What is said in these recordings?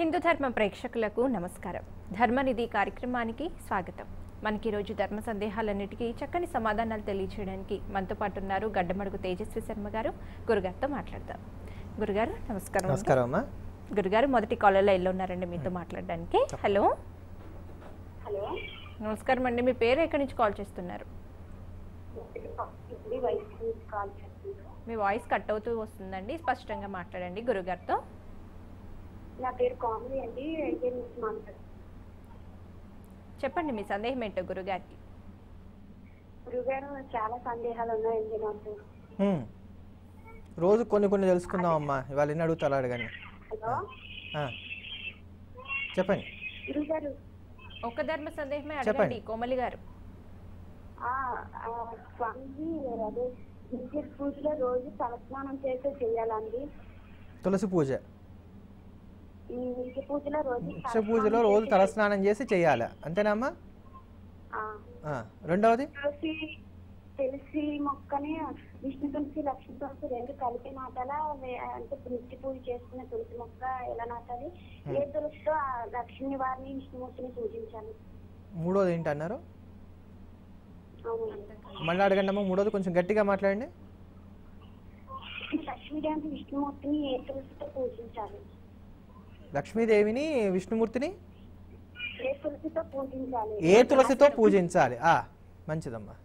హిందూ ధర్మ ప్రేక్షకులకు నమస్కారం ధర్మనిధి కార్యక్రమానికి స్వాగతం మనకి ఈరోజు ధర్మ సందేహాలన్నిటికీ చక్కని సమాధానాలు తెలియచేయడానికి మనతో పాటు ఉన్నారు గడ్డమడుగు తేజస్వి శర్మ గారు గురుగారితో మాట్లాడదాం గురుగారు నమస్కారం నమస్కారం అమ్మా గురుగారు మొదటి కాలర్లో ఎల్లు ఉన్నారండి మీతో మాట్లాడడానికి హలో హలో నమస్కారం అండి మీ పేరు ఎక్కడి నుంచి కాల్ చేస్తున్నారు ఇది వైస్ నుంచి కాల్ చేస్తున్నాను మీ వాయిస్ కట్ అవుతూ వస్తుందండి స్పష్టంగా మాట్లాడండి గురుగారితో నా పేరు కామెడీ అండి అయితే నుంచి మాట్లాడుతున్నాను చెప్పండి మీ సందేహం ఏంటో గురుగారికి గురుగారు చాలా సందేహాలు ఉన్నాయండి నాకు హ్మ్. రోజు కొన్ని కొన్ని తెలుసుకుందాం అమ్మా ఇవాళ ఎన్ని అడుగుతారు అడగండి హలో ఆ. చెప్పండి గురుగారు ఒక ధర్మ సందేహమే చెప్పండి. అడగండి కోమలి గారు ఆ, ఆ, స్వామిజీ అదే నిత్య పూజలో రోజు తలస్నానం చేస్తే చెయ్యాలండి తులసి పూజ ఈ నిత్య పూజలో రోజు నిత్య పూజలో రోజు తలస్నానం చేసి చేయాలి అంతేనామ్మా ఆ, ఆ. రెండవది తులసి తులసి మొక్కని విష్ణు తులసి లక్ష్మీ తులసి రెండు కలిపి నాటాలా వే- అంటే ఇప్పుడు నిత్య పూజ చేసుకునే తులసి మొక్క ఎలా నాటాలి ఏ తులసితో ఆ లక్ష్మీ వారిని విష్ణుమూర్తిని పూజించాలి మూడోది ఏంటి అన్నారు అవునండి మళ్ళీ అడగండి అమ్మా మూడోది కొంచెం గట్టిగా మాట్లాడండి లక్ష్మీదేవి విష్ణుమూర్తిని ఏ తులసితో పూజించాలి లక్ష్మీదేవిని విష్ణుమూర్తిని ఏ తులసితో పూజించాలి ఏ తులసితో పూజించాలి ఆ మంచిదమ్మా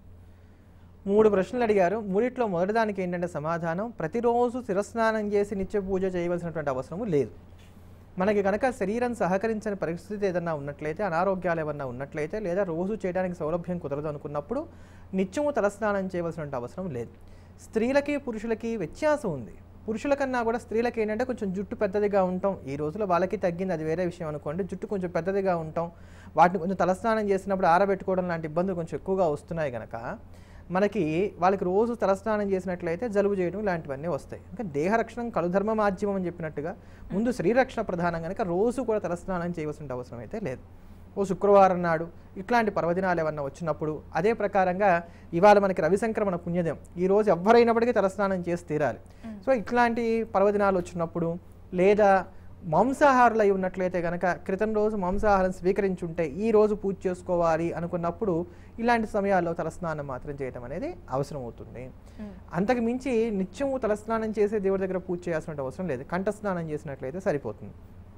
మూడు ప్రశ్నలు అడిగారు మూడిట్లో మొదటిదానికి ఏంటంటే సమాధానం ప్రతిరోజు శిరస్నానం చేసి నిత్య పూజ చేయవలసినటువంటి అవసరము లేదు మనకి కనుక శరీరం సహకరించని పరిస్థితి ఏదన్నా ఉన్నట్లయితే అనారోగ్యాలు ఏమన్నా ఉన్నట్లయితే లేదా రోజు చేయడానికి సౌలభ్యం కుదరదు అనుకున్నప్పుడు నిత్యము తలస్నానం చేయవలసిన అవసరం లేదు స్త్రీలకి పురుషులకి వ్యత్యాసం ఉంది పురుషుల కన్నా కూడా స్త్రీలకి ఏంటంటే కొంచెం జుట్టు పెద్దదిగా ఉంటాం ఈ రోజులో వాళ్ళకి తగ్గింది అది వేరే విషయం అనుకోండి జుట్టు కొంచెం పెద్దదిగా ఉంటాం వాటిని కొంచెం తలస్నానం చేసినప్పుడు ఆరబెట్టుకోవడం లాంటి ఇబ్బందులు కొంచెం ఎక్కువగా వస్తున్నాయి కనుక మనకి వాళ్ళకి రోజు తలస్నానం చేసినట్లయితే జలుబు చేయడం ఇలాంటివన్నీ వస్తాయి ఇంకా దేహరక్షణం కలుధర్మ మాధ్యమం అని చెప్పినట్టుగా ముందు శ్రీరక్షణ ప్రధానం కనుక రోజు కూడా తలస్నానం చేయవలసిన అవసరం అయితే లేదు ఓ శుక్రవారం నాడు ఇట్లాంటి పర్వదినాలు ఏమన్నా వచ్చినప్పుడు అదే ప్రకారంగా ఇవాళ మనకి రవి సంక్రమణ పుణ్యదం ఈ రోజు ఎవరైనప్పటికీ తలస్నానం చేసి తీరాలి సో ఇట్లాంటి పర్వదినాలు వచ్చినప్పుడు లేదా మాంసాహారులు అయి ఉన్నట్లయితే కనుక క్రితం రోజు మాంసాహారం స్వీకరించుంటే ఈ రోజు పూజ చేసుకోవాలి అనుకున్నప్పుడు ఇలాంటి సమయాల్లో తలస్నానం మాత్రం చేయడం అనేది అవసరం అవుతుంది అంతకు మించి నిత్యము తలస్నానం చేసే దేవుడి దగ్గర పూజ చేయాల్సిన అవసరం లేదు కంఠస్నానం చేసినట్లయితే సరిపోతుంది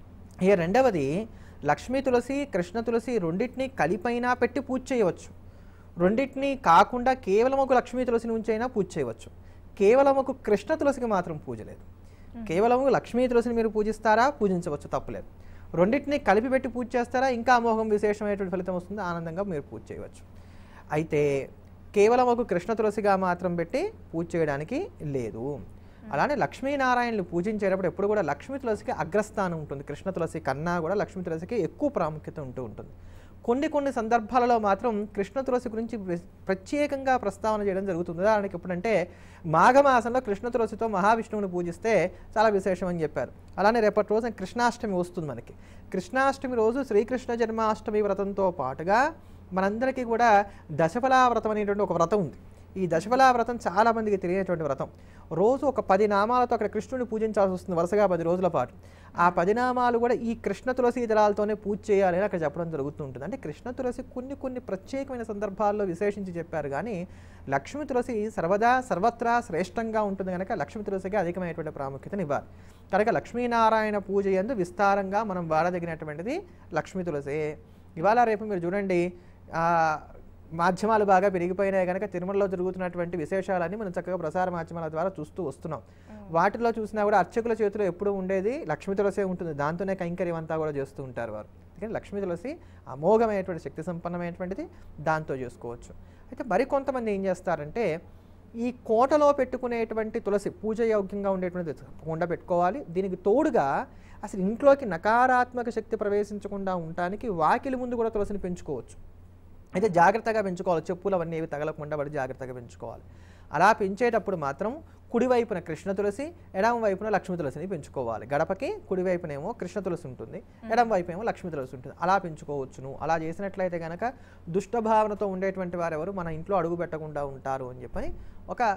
ఇక రెండవది లక్ష్మీ తులసి కృష్ణ తులసి రెండింటిని కలిపైనా పెట్టి పూజ చేయవచ్చు రెండింటిని కాకుండా కేవలం ఒక లక్ష్మీ తులసిని ఉంచైనా పూజ చేయవచ్చు కేవలం ఒక కృష్ణ తులసికి మాత్రం పూజ లేదు కేవలం లక్ష్మీ తులసిని మీరు పూజిస్తారా పూజించవచ్చు తప్పులేదు రెండింటిని కలిపి పెట్టి పూజ చేస్తారా ఇంకా అమోఘం విశేషమైనటువంటి ఫలితం వస్తుంది ఆనందంగా మీరు పూజ చేయవచ్చు అయితే కేవలం ఒక కృష్ణ తులసిగా మాత్రం పెట్టి పూజ చేయడానికి లేదు అలానే లక్ష్మీనారాయణలు పూజించేటప్పుడు ఎప్పుడు కూడా లక్ష్మీ తులసికి అగ్రస్థానం ఉంటుంది కృష్ణ తులసి కన్నా కూడా లక్ష్మీ తులసికి ఎక్కువ ప్రాముఖ్యత ఉంటూ ఉంటుంది కొన్ని కొన్ని సందర్భాలలో మాత్రం కృష్ణ తులసి గురించి ప్ర- ప్రత్యేకంగా ప్రస్తావన చేయడం జరుగుతుంది ఉదాహరణకి ఎప్పుడంటే మాఘమాసంలో కృష్ణ తులసితో మహావిష్ణువుని పూజిస్తే చాలా విశేషం అని చెప్పారు అలానే రేపటి రోజున కృష్ణాష్టమి వస్తుంది మనకి కృష్ణాష్టమి రోజు శ్రీకృష్ణ జన్మాష్టమి వ్రతంతో పాటుగా మనందరికీ కూడా దశఫలా వ్రతం అనేటువంటి ఒక వ్రతం ఉంది ఈ దశఫలా వ్రతం చాలా మందికి తెలియనటువంటి వ్రతం రోజు ఒక పది నామాలతో అక్కడ కృష్ణుని పూజించాల్సి వస్తుంది వరుసగా పది రోజుల పాటు ఆ పది నామాలు కూడా ఈ కృష్ణ తులసి దళాలతోనే పూజ చేయాలి అని అక్కడ చెప్పడం జరుగుతూ ఉంటుంది అంటే కృష్ణ తులసి కొన్ని కొన్ని ప్రత్యేకమైన సందర్భాల్లో విశేషించి చెప్పారు కానీ లక్ష్మీ తులసి సర్వదా సర్వత్రా శ్రేష్టంగా ఉంటుంది కనుక లక్ష్మీ తులసికి అధికమైనటువంటి ప్రాముఖ్యతను ఇవ్వాలి కనుక లక్ష్మీనారాయణ పూజ ఎందు విస్తారంగా మనం వాడదగినటువంటిది లక్ష్మీ తులసే ఇవాళ రేపు మీరు చూడండి ఆ, మాధ్యమాలు బాగా పెరిగిపోయినాయి కనుక తిరుమలలో జరుగుతున్నటువంటి విశేషాలన్నీ మనం చక్కగా ప్రసార మాధ్యమాల ద్వారా చూస్తూ వస్తున్నాం వాటిలో చూసినా కూడా అర్చకుల చేతిలో ఎప్పుడూ ఉండేది లక్ష్మీ తులసే ఉంటుంది దాంతోనే కైంకర్యం అంతా కూడా చేస్తూ ఉంటారు వారు అందుకని లక్ష్మీ తులసి అమోఘమైనటువంటి శక్తి సంపన్నమైనటువంటిది దాంతో చేసుకోవచ్చు అయితే మరికొంతమంది ఏం చేస్తారంటే ఈ కోటలో పెట్టుకునేటువంటి తులసి పూజ యోగ్యంగా ఉండేటువంటి తప్పకుండా పెట్టుకోవాలి దీనికి తోడుగా అసలు ఇంట్లోకి నకారాత్మక శక్తి ప్రవేశించకుండా ఉండటానికి వాకిలి ముందు కూడా తులసిని పెంచుకోవచ్చు అయితే జాగ్రత్తగా పెంచుకోవాలి చెప్పులు అవన్నీ ఏవి తగలకుండా పడి జాగ్రత్తగా పెంచుకోవాలి అలా పెంచేటప్పుడు మాత్రం కుడివైపున కృష్ణ తులసి ఎడమ వైపున లక్ష్మీ తులసిని పెంచుకోవాలి గడపకి కుడివైపునేమో కృష్ణ తులసి ఉంటుంది ఎడమ వైపు ఏమో లక్ష్మీ తులసి ఉంటుంది అలా పెంచుకోవచ్చును అలా చేసినట్లయితే కనుక దుష్ట భావనతో ఉండేటువంటి వారు ఎవరు మన ఇంట్లో అడుగు పెట్టకుండా ఉంటారు అని చెప్పని ఒక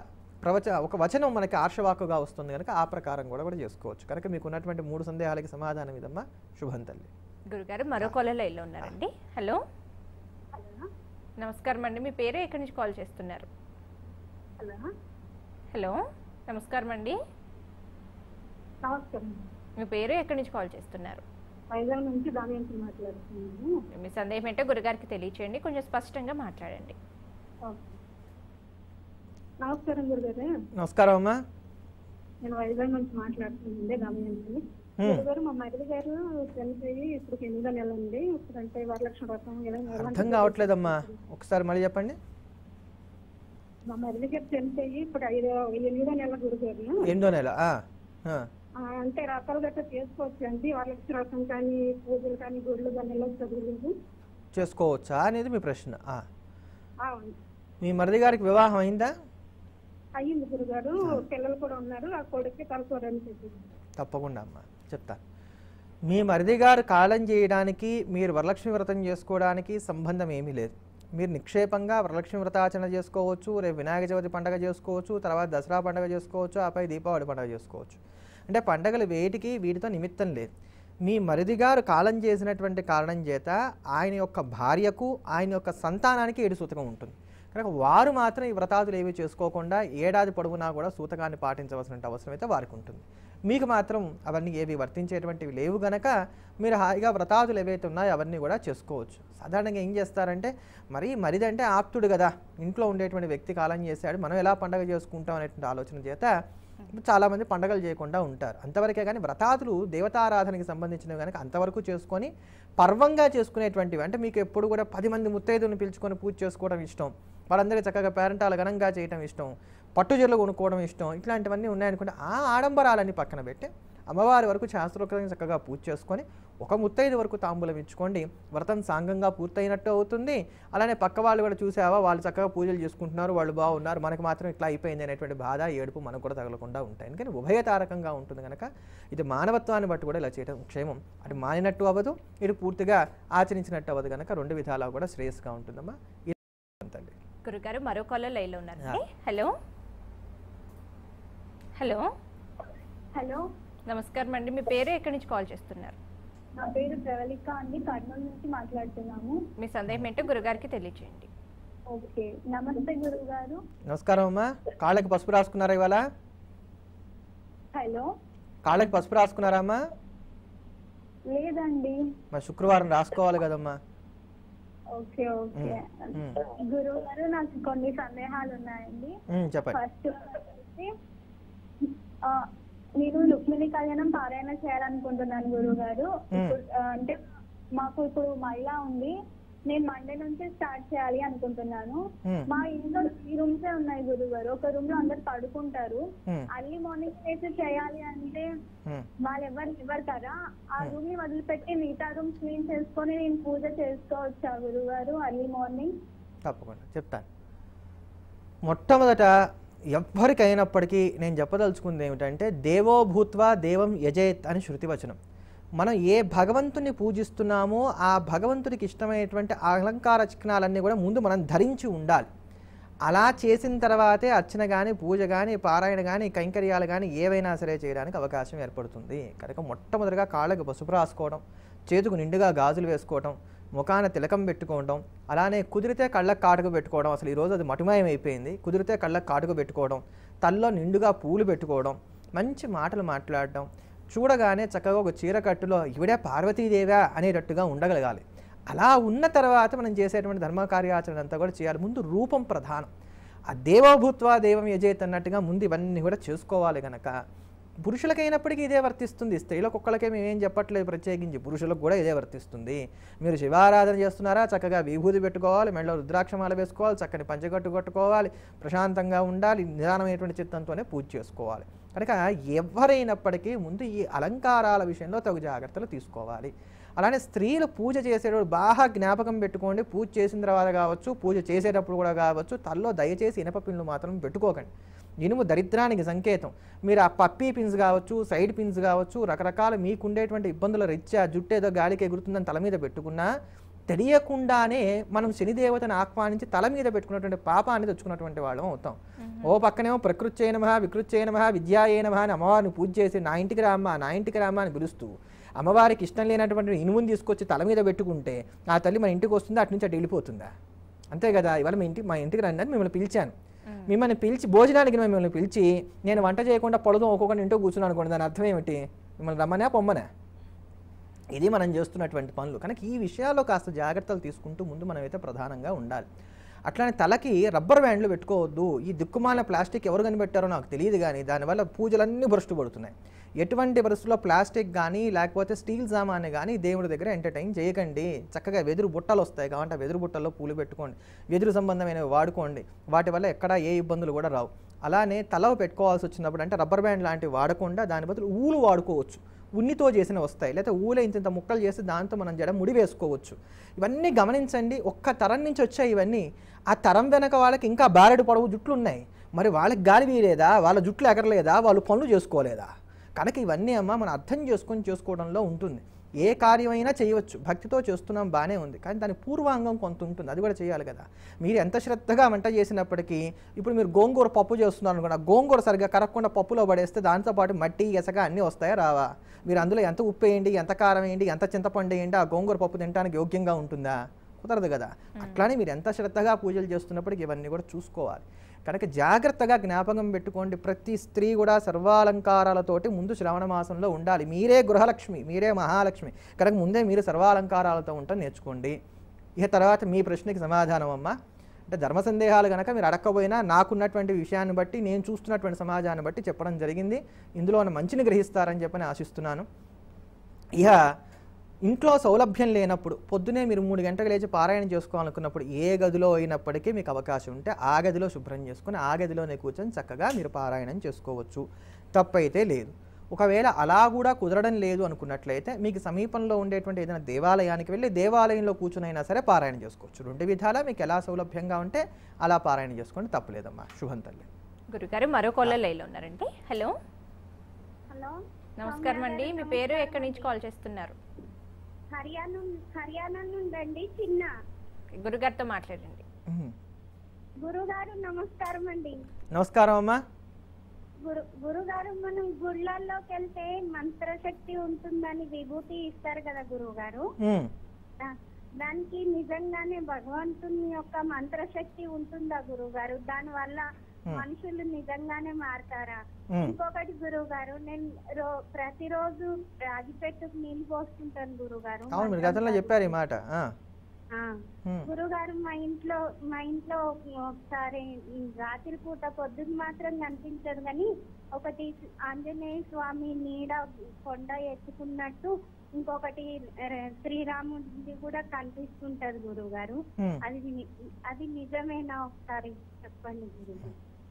ప్రవచ ఒక వచనం మనకి ఆర్షవాకుగా వస్తుంది కనుక ఆ ప్రకారం కూడా కూడా చేసుకోవచ్చు కనుక మీకు ఉన్నటువంటి మూడు సందేహాలకి సమాధానం ఇదమ్మా శుభం తల్లి గురుగారు మరో కాలర్ లైన్లో ఉన్నారండి హలో హలో నమస్కారం అండి మీ పేరు ఎక్కడి నుంచి కాల్ చేస్తున్నారు హలో హలో నమస్కారం అండి నమస్కారం మీ పేరు ఎక్కడి నుంచి కాల్ చేస్తున్నారు వైజాగ్ నుంచి దాని మాట్లాడుతున్నాను మీ సందేహం ఏంటో గురుగారికి తెలియచేయండి కొంచెం స్పష్టంగా మాట్లాడండి నమస్కారం గురుగారు నమస్కారం అమ్మా నేను వైజాగ్ నుంచి మాట్లాడుతున్నానండి గమనించి హ్మ్. గురుగారు మా మరిది గారు చనిపోయి ఇప్పుడు ఎనిమిదో నెల ఉంది ఇప్పుడు అంటే వరలక్ష్మి వ్రతం ఇలా ఎలాంటి అర్థం కావట్లేదమ్మా ఒకసారి మళ్ళీ చెప్పండి మా మరిది గారు చనిపోయి ఇప్పుడు ఐదో ఎనిమిదో నెల గురుగారు ఎనిమిదో నెల ఆ, ఆ. ఆ, అంటే రకాలు గట్రా చేసుకోవచ్చు అండి వరలక్ష్మి వ్రతం కానీ పూజలు కానీ గుళ్ళు కానీ ఇలా చదువులు చేసుకోవచ్చా అనేది మీ ప్రశ్న ఆ. ఆ, మీ మరిది గారికి వివాహం అయిందా అయ్యింది గురుగారు పిల్లలు కూడా ఉన్నారు ఆ కొడుక్కి తలకోరని చెప్పింది తప్పకుండా అమ్మా చెప్తాను మీ మరిది గారు కాలం చేయడానికి మీరు వరలక్ష్మి వ్రతం చేసుకోవడానికి సంబంధం ఏమీ లేదు మీరు నిక్షేపంగా వరలక్ష్మి వ్రతాచరణ చేసుకోవచ్చు రేపు వినాయక చవితి పండగ చేసుకోవచ్చు తర్వాత దసరా పండగ చేసుకోవచ్చు ఆపై దీపావళి పండగ చేసుకోవచ్చు అంటే పండగలు వేటికి వీటితో నిమిత్తం లేదు మీ మరిది గారు కాలం చేసినటువంటి కారణం చేత ఆయన యొక్క భార్యకు ఆయన యొక్క సంతానానికి ఏడు సూతకం ఉంటుంది కనుక వారు మాత్రం ఈ వ్రతాదులు ఏవి చేసుకోకుండా ఏడాది పొడవునా కూడా సూతకాన్ని పాటించవలసిన అవసరం అయితే వారికి ఉంటుంది మీకు మాత్రం అవన్నీ ఏవి వర్తించేటువంటివి లేవు గనక మీరు హాయిగా వ్రతాదులు ఏవైతే ఉన్నాయో అవన్నీ కూడా చేసుకోవచ్చు సాధారణంగా ఏం చేస్తారంటే మరి మరిదంటే ఆప్తుడు కదా ఇంట్లో ఉండేటువంటి వ్యక్తి కాలం చేశాడు మనం ఎలా పండగ చేసుకుంటాం అనేటువంటి ఆలోచన చేత చాలామంది పండగలు చేయకుండా ఉంటారు అంతవరకే కానీ వ్రతాదులు దేవతారాధనకి సంబంధించినవి కనుక అంతవరకు చేసుకొని పర్వంగా చేసుకునేటువంటివి అంటే మీకు ఎప్పుడు కూడా పది మంది ముత్తైదుని పిలుచుకొని పూజ చేసుకోవడం ఇష్టం వాళ్ళందరికీ చక్కగా పేరెంటాలు ఘనంగా చేయడం ఇష్టం పట్టుచీరలు కొనుక్కోవడం ఇష్టం ఇట్లాంటివన్నీ ఉన్నాయనుకుంటే ఆ ఆడంబరాలన్నీ పక్కన పెట్టి అమ్మవారి వరకు శాస్త్రోక్తంగా చక్కగా పూజ చేసుకొని ఒక ముత్తైదు వరకు తాంబూలం ఇచ్చుకోండి వ్రతం సాంగంగా పూర్తయినట్టు అవుతుంది అలానే పక్క వాళ్ళు కూడా చూసావా వాళ్ళు చక్కగా పూజలు చేసుకుంటున్నారు వాళ్ళు బాగున్నారు మనకు మాత్రం ఇట్లా అయిపోయింది అనేటువంటి బాధ ఏడుపు మనకు కూడా తగలకుండా ఉంటాయి ఎందుకని ఉభయతారకంగా ఉంటుంది కనుక ఇది మానవత్వాన్ని బట్టి కూడా ఇలా చేయడం క్షేమం అటు మానినట్టు అవ్వదు ఇటు పూర్తిగా ఆచరించినట్టు అవ్వదు కనుక రెండు విధాలా కూడా శ్రేయస్గా ఉంటుందమ్మా ఇలా తల్లి గురుగారు మరో కాలర్ లైన్లో ఉన్నారండి హలో హలో హలో నమస్కారం అండి మీ పేరు ఎక్కడి నుంచి కాల్ చేస్తున్నారు నా పేరు ప్రవళిక అండి కర్నూలు నుంచి మాట్లాడుతున్నాము మీ సందేహం ఏంటో గురుగారికి తెలియచేయండి ఓకే నమస్తే గురువు గారు నమస్కారం అమ్మా కాళ్ళకి పసుపు రాసుకున్నారా ఇవాళ హలో కాళ్ళకి పసుపు రాసుకున్నారా అమ్మా లేదండి మరి శుక్రవారం రాసుకోవాలి కదమ్మా ఓకే ఓకే మ్మ్. గురువు గారు నాకు కొన్ని సందేహాలు ఉన్నాయండి ఉమ్, చెప్పండి ఫస్ట్ వచ్చేసి, ఆ, నేను రుక్మిణి కళ్యాణం పారాయణ చేయాలనుకుంటున్నాను గురువు గారు ఇప్పుడు ఆ, అంటే మాకు ఇప్పుడు మహిళ ఉంది నేను మండే నుంచి స్టార్ట్ చేయాలి అనుకుంటున్నాను ఉమ్, మా ఇంట్లో త్రీ రూమ్సే ఉన్నాయి గురువు గారు ఒక రూమ్ లో అందరు పడుకుంటారు ఉమ్, అర్లీ మార్నింగ్ చేసి చేయాలి అంటే ఉమ్. వాళ్ళు ఎవరు ఇవ్వరు కదా ఆ రూమ్ ని వదిలిపెట్టి మిగతా రూమ్ క్లీన్ చేసుకొని నేను పూజ చేసుకోవచ్చా గురువు గారు అర్లీ మార్నింగ్ తప్పకుండా చెప్తాను మొట్టమొదట ఎవ్వరికైనప్పటికీ నేను చెప్పదలుచుకుంది ఏమిటంటే దేవో భూత్వా దేవం యజేత్ అని శృతివచనం మనం ఏ భగవంతుని పూజిస్తున్నామో ఆ భగవంతుడికి ఇష్టమైనటువంటి అలంకార చిహ్నాలన్నీ కూడా ముందు మనం ధరించి ఉండాలి అలా చేసిన తర్వాతే అర్చన కానీ పూజ కానీ పారాయణ కానీ కైంకర్యాలు కానీ ఏవైనా సరే చేయడానికి అవకాశం ఏర్పడుతుంది కనుక మొట్టమొదటిగా కాళ్ళకి పసుపు రాసుకోవడం చేతుకు నిండుగా గాజులు వేసుకోవడం ముఖాన తిలకం పెట్టుకోవడం అలానే కుదిరితే కళ్ళకు కాటుకు పెట్టుకోవడం అసలు ఈరోజు అది మటుమాయం అయిపోయింది కుదిరితే కళ్ళకు కాటుకు పెట్టుకోవడం తల్లో నిండుగా పూలు పెట్టుకోవడం మంచి మాటలు మాట్లాడడం చూడగానే చక్కగా ఒక చీర కట్టులో ఇవిడే పార్వతీదేవా అనేటట్టుగా ఉండగలగాలి అలా ఉన్న తర్వాత మనం చేసేటువంటి ధర్మ కార్యాచరణ అంతా కూడా చేయాలి ముందు రూపం ప్రధానం ఆ దేవభూత్వా దేవం యజేత్ అన్నట్టుగా ముందు ఇవన్నీ కూడా చేసుకోవాలి గనక పురుషులకైనప్పటికీ ఇదే వర్తిస్తుంది స్త్రీలకు ఒక్కళ్ళకే మేమేం చెప్పట్లేదు ప్రత్యేకించి పురుషులకు కూడా ఇదే వర్తిస్తుంది మీరు శివారాధన చేస్తున్నారా చక్కగా విభూతి పెట్టుకోవాలి మెడలో రుద్రాక్షమాల వేసుకోవాలి చక్కని పంచగట్టు కట్టుకోవాలి ప్రశాంతంగా ఉండాలి నిదానమైనటువంటి చిత్తంతోనే పూజ చేసుకోవాలి కనుక ఎవరైనప్పటికీ ముందు ఈ అలంకారాల విషయంలో తగు జాగ్రత్తలు తీసుకోవాలి అలానే స్త్రీలు పూజ చేసేటప్పుడు బాగా జ్ఞాపకం పెట్టుకోండి పూజ చేసిన తర్వాత కావచ్చు పూజ చేసేటప్పుడు కూడా కావచ్చు తల్లో దయచేసి ఇనప పిన్లు మాత్రం పెట్టుకోకండి ఇనుము దరిద్రానికి సంకేతం మీరు ఆ పప్పీ పిన్స్ కావచ్చు సైడ్ పిన్స్ కావచ్చు రకరకాల మీకుండేటువంటి ఇబ్బందుల రీత్యా జుట్టు ఏదో గాలికి ఎగురుతుందని తల మీద పెట్టుకున్నా తెలియకుండానే మనం శనిదేవతను ఆహ్వానించి తల మీద పెట్టుకున్నటువంటి పాపాన్ని తెచ్చుకున్నటువంటి వాళ్ళం అవుతాం ఓ పక్కనేమో ప్రకృత్యై నమ వికృత్యై నమ విద్యాయే నమ అని అమ్మవారిని పూజ చేసి నా ఇంటికి రామ్మ నా ఇంటికి రామ్మ అని పిలుస్తూ అమ్మవారికి ఇష్టం లేనటువంటి ఇనుముని తీసుకొచ్చి తల మీద పెట్టుకుంటే ఆ తల్లి మన ఇంటికి వస్తుందా అటు నుంచి అటు వెళ్ళిపోతుందా అంతే కదా ఇవాళ మీ ఇంటికి మా ఇంటికి రండి అని మిమ్మల్ని పిలిచాను మిమ్మల్ని పిలిచి భోజనానికి మిమ్మల్ని పిలిచి నేను వంట చేయకుండా పొడదు ఒక్కొక్కటి ఇంట్లో కూర్చున్నాను అనుకోండి దాని అర్థం ఏమిటి మిమ్మల్ని రమ్మనా పొమ్మనా ఇది మనం చేస్తున్నటువంటి పనులు కనుక ఈ విషయాల్లో కాస్త జాగ్రత్తలు తీసుకుంటూ ముందు మనమైతే ప్రధానంగా ఉండాలి అట్లానే తలకి రబ్బర్ బ్యాండ్లు పెట్టుకోవద్దు ఈ దిక్కుమాల ప్లాస్టిక్ ఎవరు కనిపెట్టారో నాకు తెలియదు కానీ దానివల్ల పూజలన్నీ భ్రష్టు పడుతున్నాయి ఎటువంటి పరిస్థితుల్లో ప్లాస్టిక్ కానీ లేకపోతే స్టీల్ సామాన్ని కానీ దేవుడి దగ్గర ఎంటర్టైన్ చేయకండి చక్కగా వెదురు బుట్టలు వస్తాయి కాబట్టి ఆ వెదురు బుట్టల్లో పూలు పెట్టుకోండి వెదురు సంబంధమైనవి వాడుకోండి వాటి వల్ల ఎక్కడా ఏ ఇబ్బందులు కూడా రావు అలానే తల పెట్టుకోవాల్సి వచ్చినప్పుడు అంటే రబ్బర్ బ్యాండ్ లాంటివి వాడకుండా దాని బదులు ఊలు వాడుకోవచ్చు ఉన్నితో చేసిన వస్తాయి లేకపోతే ఊలే ఇంత ఇంత ముక్కలు చేసి దాంతో మనం జడ ముడి వేసుకోవచ్చు ఇవన్నీ గమనించండి ఒక్క తరం నుంచి వచ్చాయి ఇవన్నీ ఆ తరం వెనక వాళ్ళకి ఇంకా బారెడు పొడవు జుట్లు ఉన్నాయి మరి వాళ్ళకి గాలి వీయలేదా వాళ్ళ జుట్లు ఎగరలేదా వాళ్ళు పనులు చేసుకోలేదా కనుక ఇవన్నీ అమ్మ మనం అర్థం చేసుకొని చేసుకోవడంలో ఉంటుంది ఏ కార్యమైనా చేయవచ్చు భక్తితో చేస్తున్నాం బాగానే ఉంది కానీ దాని పూర్వాంగం కొంత ఉంటుంది అది కూడా చేయాలి కదా మీరు ఎంత శ్రద్ధగా వంట చేసినప్పటికీ ఇప్పుడు మీరు గోంగూర పప్పు చేస్తున్నారు అనుకోండి ఆ గోంగూర సరిగ్గా కరగకుండా పప్పులో పడేస్తే దాంతోపాటు మట్టి ఇసక అన్నీ వస్తాయా రావా మీరు అందులో ఎంత ఉప్పు వేయండి ఎంత కారం వేయండి ఎంత చింతపండు వేయండి ఆ గోంగూర పప్పు తినడానికి యోగ్యంగా ఉంటుందా కుదరదు కదా అట్లానే మీరు ఎంత శ్రద్ధగా పూజలు చేస్తున్నప్పటికీ ఇవన్నీ కూడా చూసుకోవాలి కనుక జాగ్రత్తగా జ్ఞాపకం పెట్టుకోండి ప్రతి స్త్రీ కూడా సర్వాలంకారాలతోటి ముందు శ్రావణ మాసంలో ఉండాలి మీరే గృహలక్ష్మి మీరే మహాలక్ష్మి కనుక ముందే మీరు సర్వాలంకారాలతో ఉంటాం నేర్చుకోండి ఇక తర్వాత మీ ప్రశ్నకి సమాధానం అమ్మ అంటే ధర్మ సందేహాలు కనుక మీరు అడగకపోయినా నాకున్నటువంటి విషయాన్ని బట్టి నేను చూస్తున్నటువంటి సమాజాన్ని బట్టి చెప్పడం జరిగింది ఇందులో ఉన్న మంచిని గ్రహిస్తారని చెప్పని ఆశిస్తున్నాను ఇక ఇంట్లో సౌలభ్యం లేనప్పుడు పొద్దునే మీరు మూడు గంటలకు లేచి పారాయణ చేసుకోవాలనుకున్నప్పుడు ఏ గదిలో అయినప్పటికీ మీకు అవకాశం ఉంటే ఆ గదిలో శుభ్రం చేసుకుని ఆ గదిలోనే కూర్చొని చక్కగా మీరు పారాయణం చేసుకోవచ్చు తప్పైతే లేదు ఒకవేళ అలా కూడా కుదరడం లేదు అనుకున్నట్లయితే మీకు సమీపంలో ఉండేటువంటి ఏదైనా దేవాలయానికి వెళ్ళి దేవాలయంలో కూర్చునైనా సరే పారాయణ చేసుకోవచ్చు రెండు విధాలా మీకు ఎలా సౌలభ్యంగా ఉంటే అలా పారాయణ చేసుకోండి తప్పలేదమ్మా శుభం తల్లి గురుగారు మరో కాలర్ లైన్లో ఉన్నారండి హలో హలో నమస్కారం అండి మీ పేరు ఎక్కడి నుంచి కాల్ చేస్తున్నారు హర్యానా హర్యానా నుండండి చిన్న గురుగారితో మాట్లాడండి ఉహు. గురుగారు నమస్కారం అండి నమస్కారం అమ్మా గురు గురుగారు మనం గుళ్ళల్లోకి వెళ్తే మంత్రశక్తి ఉంటుందని విభూతి ఇస్తారు కదా గురువుగారు ఉమ్. దా- దానికి నిజంగానే భగవంతుని యొక్క మంత్రశక్తి ఉంటుందా గురువుగారు దాని వల్ల మనుషులు నిజంగానే మారతారా ఉమ్. ఇంకొకటి గురువు గారు నేను రో ప్రతిరోజు రాగి పెట్టుకు నీళ్ళు పోస్తుంటాను గురువు గారు అవును మీరు గతంలో చెప్పారు ఈ మాట ఆ. ఉమ్. గురుగారు మా ఇంట్లో మా ఇంట్లో ఒకసారి ఈ రాత్రి పూట పొద్దున్న మాత్రం కనిపించదు కానీ ఒకటి ఆంజనేయ స్వామి నీడ కొండ ఎత్తుకున్నట్టు ఇంకొకటి ర- శ్రీరాముడి కూడా కనిపిస్తుంటది గురువు గారు ఉమ్. అది ని- అది నిజమేనా ఒకసారి చెప్పండి గురువు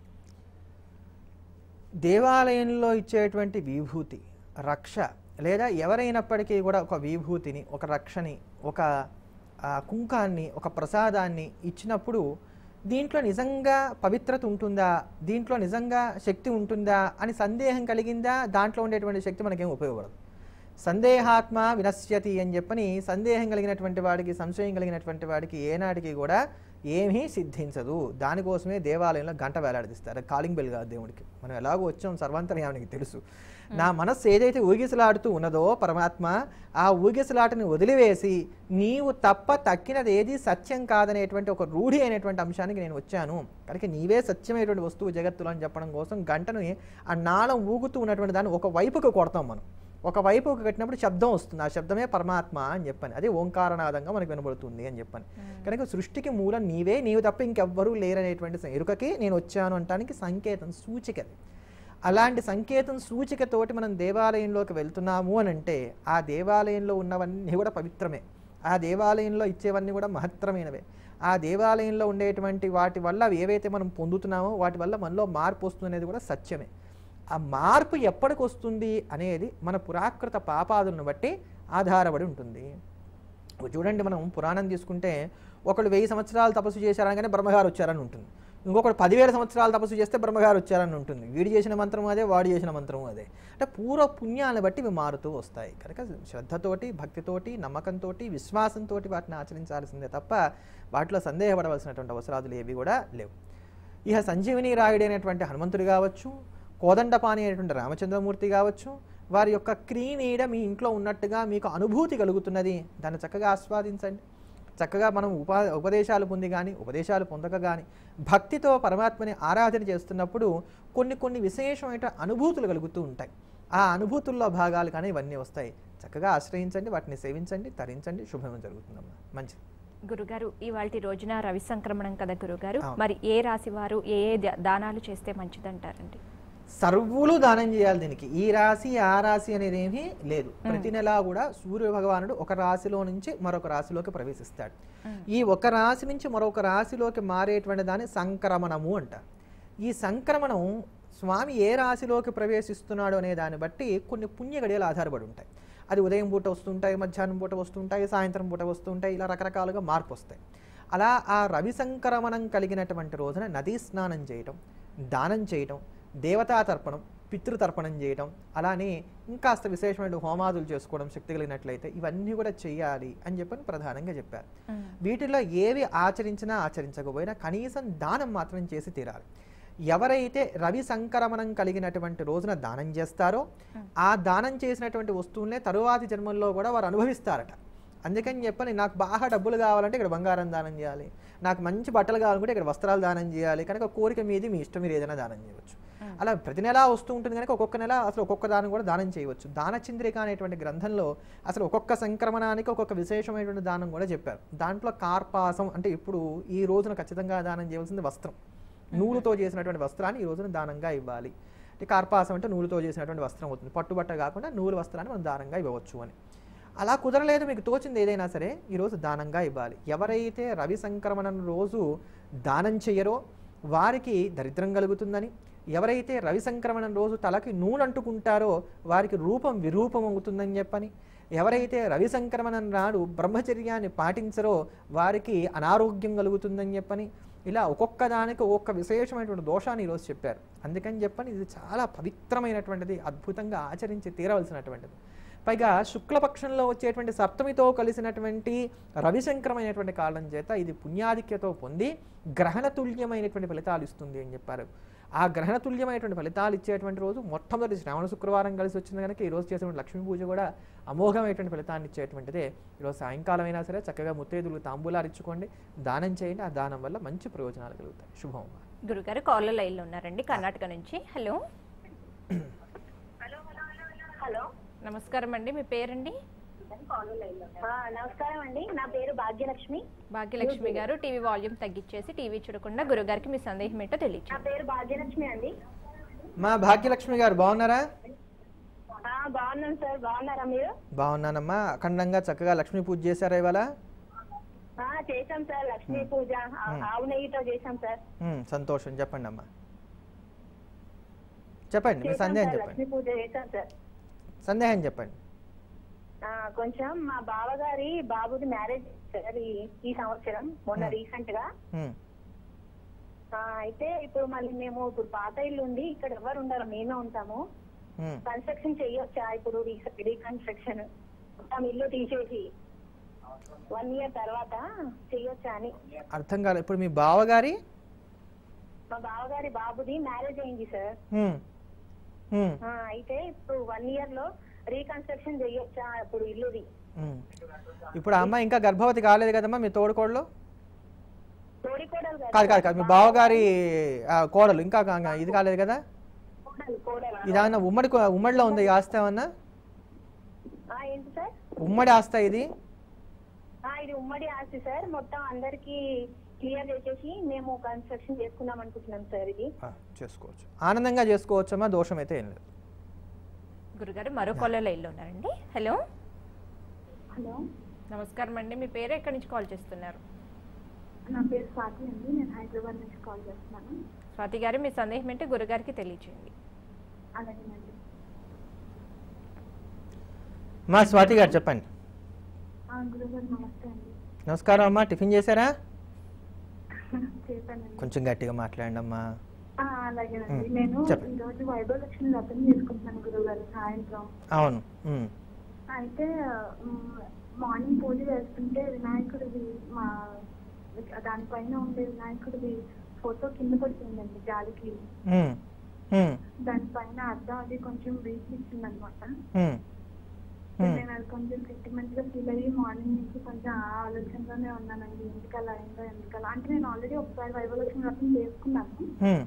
దేవాలయంలో ఇచ్చేటువంటి విభూతి రక్ష లేదా ఎవరైనప్పటికీ కూడా ఒక విభూతిని ఒక రక్షని ఒక ఆ, కుంకాన్ని ఒక ప్రసాదాన్ని ఇచ్చినప్పుడు దీంట్లో నిజంగా పవిత్రత ఉంటుందా దీంట్లో నిజంగా శక్తి ఉంటుందా అని సందేహం కలిగిందా దాంట్లో ఉండేటువంటి శక్తి మనకేం ఉపయోగపడదు సందేహాత్మ వినశ్యతి అని చెప్పని సందేహం కలిగినటువంటి వాడికి సంశయం కలిగినటువంటి వాడికి ఏనాటికి కూడా ఏమీ సిద్ధించదు దానికోసమే దేవాలయంలో గంట వేలాడదీస్తారు కాలింగ్ బెల్ కాదు దేవుడికి మనం ఎలాగో వచ్చాం సర్వాంతర్యానికి తెలుసు నా మనస్సు ఏదైతే ఊగిసలాడుతూ ఉన్నదో పరమాత్మ ఆ ఊగిసలాటని వదిలివేసి నీవు తప్ప తక్కినది ఏది సత్యం కాదనేటువంటి ఒక రూఢి అయినటువంటి అంశానికి నేను వచ్చాను కనుక నీవే సత్యమైనటువంటి వస్తువు జగత్తులో అని చెప్పడం కోసం గంటను ఆ నాళం ఊగుతూ ఉన్నటువంటి దాన్ని ఒక వైపుకు కొడతాం మనం ఒక వైపుకు కట్టినప్పుడు శబ్దం వస్తుంది ఆ శబ్దమే పరమాత్మ అని చెప్పని అదే ఓంకారనాదంగా మనకు వినబడుతుంది అని చెప్పని కనుక సృష్టికి మూలం నీవే నీవు తప్ప ఇంకెవ్వరూ లేరనేటువంటి స- ఎరుకకి నేను వచ్చాను అంటానికి సంకేతం సూచిక అది. అలాంటి సంకేతం సూచికతోటి మనం దేవాలయంలోకి వెళ్తున్నాము అని అంటే ఆ దేవాలయంలో ఉన్నవన్నీ కూడా పవిత్రమే ఆ దేవాలయంలో ఇచ్చేవన్నీ కూడా మహత్తరమైనవే ఆ దేవాలయంలో ఉండేటువంటి వాటి వల్ల అవి ఏవైతే మనం పొందుతున్నామో వాటి వల్ల మనలో మార్పు వస్తుంది అనేది కూడా సత్యమే ఆ మార్పు ఎప్పటికి వస్తుంది అనేది మన పురాకృత పాపాదులను బట్టి ఆధారపడి ఉంటుంది ఇప్పుడు చూడండి మనం పురాణం తీసుకుంటే ఒకళ్ళు వెయ్యి సంవత్సరాలు తపస్సు చేశారనగానే బ్రహ్మగారు వచ్చారని ఉంటుంది ఇంకొకటి పదివేల సంవత్సరాలు తపస్సు చేస్తే బ్రహ్మగారు వచ్చారని ఉంటుంది వీడు చేసిన మంత్రం అదే వాడు చేసిన మంత్రం అదే అంటే పూర్వ పుణ్యాలను బట్టి ఇవి మారుతూ వస్తాయి కనుక శ్రద్ధతోటి భక్తితోటి నమ్మకంతో విశ్వాసంతో వాటిని ఆచరించాల్సిందే తప్ప వాటిలో సందేహపడవలసినటువంటి అవసరాలు ఏవి కూడా లేవు ఇక సంజీవిని రాయుడైనటువంటి హనుమంతుడు కావచ్చు కోదండపాణి అయినటువంటి రామచంద్రమూర్తి కావచ్చు వారి యొక్క క్రీనీడ మీ ఇంట్లో ఉన్నట్టుగా మీకు అనుభూతి కలుగుతున్నది దాన్ని చక్కగా ఆస్వాదించండి చక్కగా మనం ఉపా ఉపదేశాలు పొంది కానీ ఉపదేశాలు పొందక కానీ భక్తితో పరమాత్మని ఆరాధన చేస్తున్నప్పుడు కొన్ని కొన్ని విశేషమైన అనుభూతులు కలుగుతూ ఉంటాయి ఆ అనుభూతుల్లో భాగాలు కానీ ఇవన్నీ వస్తాయి చక్కగా ఆశ్రయించండి వాటిని సేవించండి తరించండి శుభం జరుగుతుందమ్మా మంచిది గురుగారు ఇవాళ రోజున రవి సంక్రమణం కదా గురుగారు అవును. మరి ఏ రాశి వారు ఏ ఏ దా- దానాలు చేస్తే మంచిదంటారండి సర్వులు దానం చేయాలి దీనికి ఈ రాశి ఆ రాశి అనేది ఏమీ లేదు ప్రతి నెలా కూడా సూర్య భగవానుడు ఒక రాశిలో నుంచి మరొక రాశిలోకి ప్రవేశిస్తాడు ఈ ఒక రాశి నుంచి మరొక రాశిలోకి మారేటువంటి దాన్ని సంక్రమణము అంటారు ఈ సంక్రమణం స్వామి ఏ రాశిలోకి ప్రవేశిస్తున్నాడు అనే దాన్ని బట్టి కొన్ని పుణ్య గడియలు ఆధారపడి ఉంటాయి అది ఉదయం పూట వస్తుంటాయి మధ్యాహ్నం పూట వస్తుంటాయి సాయంత్రం పూట వస్తుంటాయి ఇలా రకరకాలుగా మార్పు వస్తాయి అలా ఆ రవి సంక్రమణం కలిగినటువంటి రోజున నదీ స్నానం చేయటం దానం చేయటం దేవతా తర్పణం పితృతర్పణం చేయటం అలానే ఇంకాస్త విశేషమైన హోమాదులు చేసుకోవడం శక్తి కలిగినట్లయితే ఇవన్నీ కూడా చెయ్యాలి అని చెప్పని ప్రధానంగా చెప్పారు వీటిలో ఏవి ఆచరించినా ఆచరించకపోయినా కనీసం దానం మాత్రం చేసి తీరాలి ఎవరైతే రవి సంక్రమణం కలిగినటువంటి రోజున దానం చేస్తారో ఆ దానం చేసినటువంటి వస్తువులనే తరువాతి జన్మల్లో కూడా వారు అనుభవిస్తారట అందుకని చెప్పని నాకు బాగా డబ్బులు కావాలంటే ఇక్కడ బంగారం దానం చేయాలి నాకు మంచి బట్టలు కావాలంటే ఇక్కడ వస్త్రాలు దానం చేయాలి కనుక కోరిక మీది మీ ఇష్టం మీరు ఏదైనా దానం చేయవచ్చు అలా ప్రతి నెల వస్తూ ఉంటుంది కనుక ఒక్కొక్క నెల అసలు ఒక్కొక్క దానం కూడా దానం చేయవచ్చు దానచంద్రిక అనేటువంటి గ్రంథంలో అసలు ఒక్కొక్క సంక్రమణానికి ఒక్కొక్క విశేషమైనటువంటి దానం కూడా చెప్పారు దాంట్లో కార్పాసం అంటే ఇప్పుడు ఈ రోజున ఖచ్చితంగా దానం చేయవలసింది వస్త్రం నూలుతో చేసినటువంటి వస్త్రాన్ని ఈ రోజున దానంగా ఇవ్వాలి అంటే కార్పాసం అంటే నూలుతో చేసినటువంటి వస్త్రం అవుతుంది పట్టుబట్ట కాకుండా నూలు వస్త్రాన్ని మనం దానంగా ఇవ్వవచ్చు అని అలా కుదరలేదు మీకు తోచింది ఏదైనా సరే ఈరోజు దానంగా ఇవ్వాలి ఎవరైతే రవి సంక్రమణం రోజు దానం చెయ్యరో వారికి దరిద్రం కలుగుతుందని ఎవరైతే రవి సంక్రమణం రోజు తలకి నూనె అంటుకుంటారో వారికి రూపం విరూపం అవుతుందని చెప్పని ఎవరైతే రవి సంక్రమణం నాడు బ్రహ్మచర్యాన్ని పాటించరో వారికి అనారోగ్యం కలుగుతుందని చెప్పని ఇలా ఒక్కొక్క దానికి ఒక్కొక్క విశేషమైనటువంటి దోషాన్ని ఈరోజు చెప్పారు అందుకని చెప్పని ఇది చాలా పవిత్రమైనటువంటిది అద్భుతంగా ఆచరించి తీరవలసినటువంటిది పైగా శుక్లపక్షంలో వచ్చేటువంటి సప్తమితో కలిసినటువంటి రవిశంకరమైనటువంటి కారణం చేత ఇది పుణ్యాధిక్యతో పొంది గ్రహణతుల్యమైనటువంటి ఫలితాలు ఇస్తుంది అని చెప్పారు ఆ గ్రహణతుల్యమైనటువంటి ఫలితాలు ఇచ్చేటువంటి రోజు మొట్టమొదటి శ్రావణ శుక్రవారం కలిసి వచ్చింది కనుక ఈ రోజు చేసేటువంటి లక్ష్మీ పూజ కూడా అమోఘమైనటువంటి ఫలితాన్ని ఇచ్చేటువంటిదే ఈరోజు సాయంకాలం అయినా సరే చక్కగా ముత్తైదులు తాంబూలాలు ఇచ్చుకోండి దానం చేయండి ఆ దానం వల్ల మంచి ప్రయోజనాలు కలుగుతాయి శుభం అమ్మా. గురుగారు కాలర్ లైన్లో ఉన్నారండి కర్ణాటక నుంచి హలో హలో నమస్కారం అండి మీ పేరండి ఆ, నమస్కారం అండి నా పేరు భాగ్యలక్ష్మి భాగ్యలక్ష్మి గారు టీవీ వాల్యూమ్ తగ్గించేసి టీవీ చూడకుండా గురుగారికి మీ సందేహం ఏంటో నా తెలియచ్చు పేరు భాగ్యలక్ష్మి అండి మా భాగ్యలక్ష్మి గారు బాగున్నారా ఆ, బాగున్నాను సార్ బాగున్నారా మీరు బాగున్నానమ్మా అఖండంగా చక్కగా లక్ష్మీ పూజ చేశారా ఇవాళ ఆ, చేశాం సార్ లక్ష్మీ పూజ ఆ- ఆవు నెయ్యితో చేశాం సార్ ఉమ్, సంతోషం చెప్పండి అమ్మా చెప్పండి మీ చేశాం సందేహం సార్, చెప్పండి లక్ష్మీ పూజ చేశాం సార్ సందేహం చెప్పండి ఆ, కొంచెం మా బావగారి బాబుది మ్యారేజ్ సార్ ఈ- ఈ సంవత్సరం మొన్న రీసెంట్ గా ఉమ్, ఆ, అయితే ఇప్పుడు మళ్ళీ మేము ఇప్పుడు పాత ఇల్లు ఉంది ఇక్కడ ఎవరు ఉండరు మేమే ఉంటాము ఉమ్. కన్స్ట్రక్షన్ చెయ్యొచ్చా ఇప్పుడు రీకన్స్ట్రక్షన్ మొత్తం ఇల్లు తీసేసి వన్ ఇయర్ తర్వాత చెయ్యొచ్చా అని అర్థం కాలేదు ఇప్పుడు మీ బావగారి మా బావగారి బాబుది మ్యారేజ్ అయింది సార్ ఉమ్, ఉమ్, ఆ, అయితే ఇప్పుడు వన్ ఇయర్ లో రీకన్స్ట్రక్షన్ చెయ్యొచ్చా ఇప్పుడు ఇల్లుది ఉమ్. ఇప్పుడు ఆ అమ్మాయి ఇంకా గర్భవతి కాలేదు కదమ్మా మీ తోడుకోడలు తోడి కోడలు కదా కాదు కాదు కాదు మీ బావగారి ఆ, కోడలు ఇంకా కా- ఇది కాలేదు కదా కోడలు కోడలు ఇదేమన్నా ఉమ్మడి కో- ఉమ్మడిలో ఉంది ఈ ఆస్తి ఏమన్నా ఆ, ఏంటి సార్ ఉమ్మడి ఆస్తి ఇది ఆ, ఇది ఉమ్మడి ఆస్తి సార్ మొత్తం అందరికి క్లియర్ చేసేసి మేము కన్స్ట్రక్షన్ చేసుకుందాం అనుకుంటున్నాం సార్ ఇది ఆ, చేసుకోవచ్చు ఆనందంగా చేసుకోవచ్చమ్మా దోషం అయితే ఏం లేదు గురుగారు మరో కాలర్ లైన్లో ఉన్నారండి హలో హలో నమస్కారం అండి మీ పేరు ఎక్కడి నుంచి కాల్ చేస్తున్నారు నా పేరు స్వాతి అండి నేను హైదరాబాద్ నుంచి కాల్ చేస్తున్నాను స్వాతి గారు మీ సందేహం ఏంటి గురుగారికి తెలియచేయండి అలాగేనండి మా స్వాతి గారు చెప్పండి గురుగారు నమస్తే అండి నమస్కారం అమ్మా టిఫిన్ చేశారా చేశానండి కొంచెం గట్టిగా మాట్లాడండి అమ్మా ఆ, అలాగేనండి ఉమ్, నేను చెప్పండి. ఈరోజు వైభవ లక్ష్మి వ్రతం చేసుకుంటున్నాను గురువు గారు సాయంత్రం అవును ఉమ్, అయితే ఉమ్, మార్నింగ్ పూజ చేస్తుంటే వినాయకుడిది మా దానిపైన ఉండే వినాయకుడిది ఫోటో కింద పడుతుందండి గాలికి ఉమ్, ఉమ్, దానిపైన అర్థం అది కొంచెం వీక్ ఇచ్చింది అనమాట ఉమ్, ఉమ్. నేను అది కొంచెం సెంటిమెంట్ గా ఫీల్ అయ్యి మార్నింగ్ నుంచి కొంచెం ఆ ఆలోచనలోనే ఉన్నానండి ఎందుకు అలా అయిందో ఎందుకు అలా అంటే నేను ఆల్రెడీ ఒకసారి వైభవలక్ష్మి వ్రతం చేసుకున్నాను ఉమ్,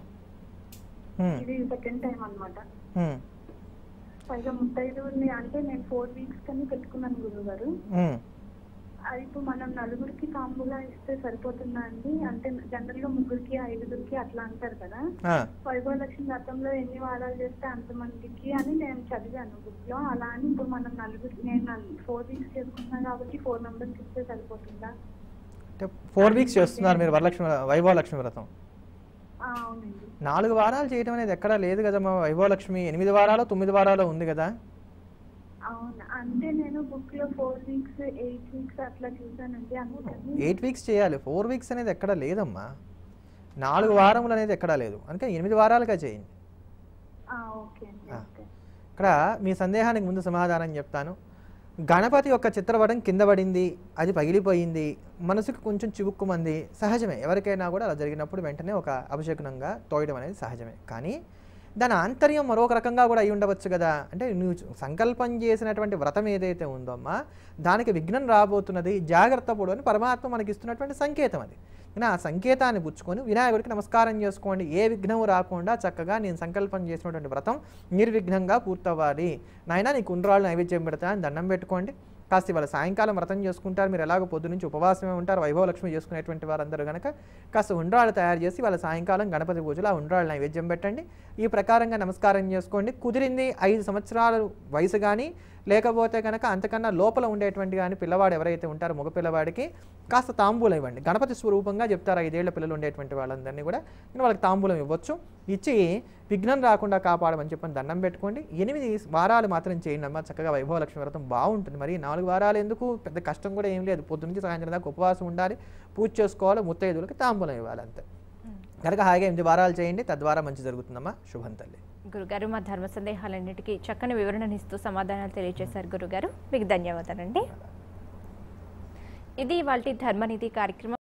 ఉమ్, ఇది సెకండ్ టైం అన్నమాట ఉమ్, పైగా ముత్తైదువుని అంటే నేను ఫోర్ వీక్స్ కని పెట్టుకున్నాను గురువు గారు ఉమ్. అది ఇప్పుడు మనం నలుగురికి కాంబుగా ఇస్తే సరిపోతుందా అండి అంటే జనరల్ గా ముగ్గురికి ఐదుగురికి అట్లా అంటారు కదా ఆ, వైభవలక్ష్మి వ్రతంలో ఎన్ని వారాలు చేస్తే అంతమందికి అని నేను చదివాను బుక్ లో అలా అని ఇప్పుడు మనం నలుగురికి నేను ఫోర్ వీక్స్ చేసుకుంటున్నాను కాబట్టి ఫోర్ మెంబర్స్ ఇస్తే సరిపోతుందా అంటే ఫోర్ వీక్స్ చేస్తున్నారు మీరు వరలక్ష్మి వైభవ లక్ష్మి వ్రతం ఆ, అవునండి నాలుగు వారాలు చేయడం అనేది ఎక్కడా లేదు కదమ్మా వైభవ లక్ష్మి ఎనిమిది వారాలు తొమ్మిది వారాలు ఉంది కదా అవును అంటే నేను బుక్ లో ఫోర్ వీక్స్ ఎయిట్ వీక్స్ అట్లా చూసానండి అందుకని ఎయిట్ వీక్స్ చేయాలి ఫోర్ వీక్స్ అనేది ఎక్కడా లేదమ్మా నాలుగు వారములు అనేది ఎక్కడా లేదు అందుకని ఎనిమిది వారాలుగా చేయండి ఆ, ఓకే అండి ఆ. ఓకే ఇక్కడ మీ సందేహానికి ముందు సమాధానం చెప్తాను గణపతి యొక్క చిత్రపటం కింద పడింది అది పగిలిపోయింది మనసుకు కొంచెం చివుక్కుమంది సహజమే ఎవరికైనా కూడా అలా జరిగినప్పుడు వెంటనే ఒక అపశకునంగా తోయడం అనేది సహజమే కానీ దాని ఆంతర్యం మరొక రకంగా కూడా అయి ఉండవచ్చు కదా అంటే నువ్వు సంకల్పం చేసినటువంటి వ్రతం ఏదైతే ఉందో అమ్మా దానికి విఘ్నం రాబోతున్నది జాగ్రత్త పడు అని పరమాత్మ మనకి ఇస్తున్నటువంటి సంకేతం అది కానీ ఆ సంకేతాన్ని పుచ్చుకొని వినాయకుడికి నమస్కారం చేసుకోండి ఏ విఘ్నం రాకుండా చక్కగా నేను సంకల్పం చేసినటువంటి వ్రతం నిర్విఘ్నంగా పూర్తవ్వాలి నాయన నీకు ఉండ్రాళ్ళు నైవేద్యం పెడతా అని దండం పెట్టుకోండి కాస్త ఇవాళ సాయంకాలం వ్రతం చేసుకుంటారు మీరు ఎలాగో పొద్దు నుంచి ఉపవాసమే ఉంటారు వైభవ లక్ష్మి చేసుకునేటువంటి వారందరూ కనుక కాస్త ఉండ్రాళ్ళు తయారు చేసి వాళ్ళ సాయంకాలం గణపతి పూజలో ఆ ఉండ్రాళ్ళు నైవేద్యం పెట్టండి ఈ ప్రకారంగా నమస్కారం చేసుకోండి కుదిరింది ఐదు సంవత్సరాల వయసు కానీ లేకపోతే కనుక అంతకన్నా లోపల ఉండేటువంటి కానీ పిల్లవాడు ఎవరైతే ఉంటారో మగ పిల్లవాడికి కాస్త తాంబూలం ఇవ్వండి గణపతి స్వరూపంగా చెప్తారు ఐదేళ్ల పిల్లలు ఉండేటువంటి వాళ్ళందరినీ కూడా నేను వాళ్ళకి తాంబూలం ఇవ్వచ్చు ఇచ్చి విఘ్నం రాకుండా కాపాడమని చెప్పని దండం పెట్టుకోండి ఎనిమిది వారాలు మాత్రం చేయండి అమ్మా చక్కగా వైభవ లక్ష్మి వ్రతం బాగుంటుంది మరి నాలుగు వారాలు ఎందుకు పెద్ద కష్టం కూడా ఏం లేదు పొద్దు నుంచి సాయంత్రం దాకా ఉపవాసం ఉండాలి పూజ చేసుకోవాలి ముత్తైదులకి తాంబూలం ఇవ్వాలి అంతే కనుక హాయిగా ఎనిమిది వారాలు చేయండి తద్వారా మంచి జరుగుతుందమ్మా శుభం తల్లి గురుగారు మా ధర్మ సందేహాలన్నిటికీ చక్కని వివరణనిస్తూ సమాధానాలు తెలియజేశారు గురుగారు మీకు ధన్యవాదాలండి ఇది వాళ్ళ ధర్మనిధి కార్యక్రమం